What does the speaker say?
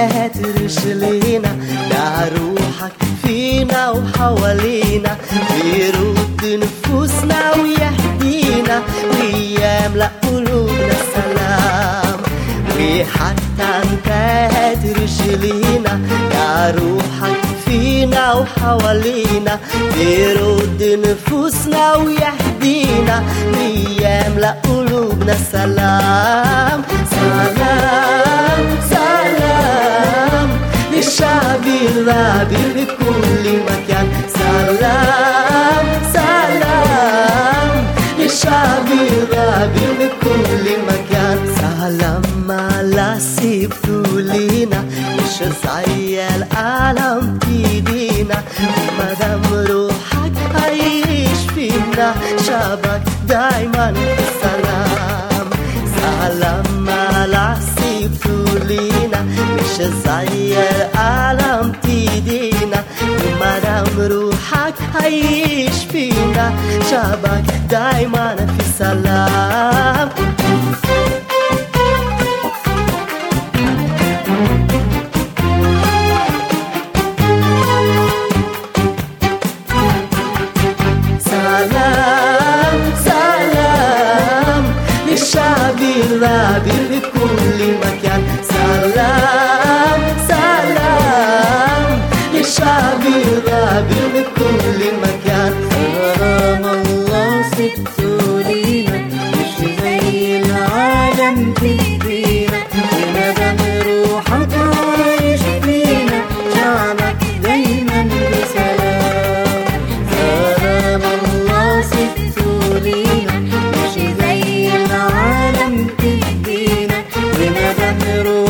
تهترش لينا ده روحك فينا وحوالينا بيرد نفوسنا ويهدينا ويملأ قلوبنا سلام وحتى انت هترش لينا يا روحك فينا وحوالينا بيرد نفوسنا ويهدينا ويملأ قلوبنا سلام سلام سلام للشعب الرابي بكل مكان سلام سلام للشعب الرابي بكل مكان سلام على سيبتو لينا مش زي العالم تدينا مدام روحك عايش فينا شعبك دايما في سلام سلام على سيبتو لينا مش زي العالم تدينا مدام روحك عايش فينا شعبك دايما في سلام سلام سلام للشعب الرابي بكل مكان سلام سلام للشعب الرابي بكل مكان سلام الله سبته لينا مش زي العالم تدينا ومدام روحك عايش فينا شعبك دايما بسلام سلام الله سبته لينا مش زي العالم تدينا ومدام روحك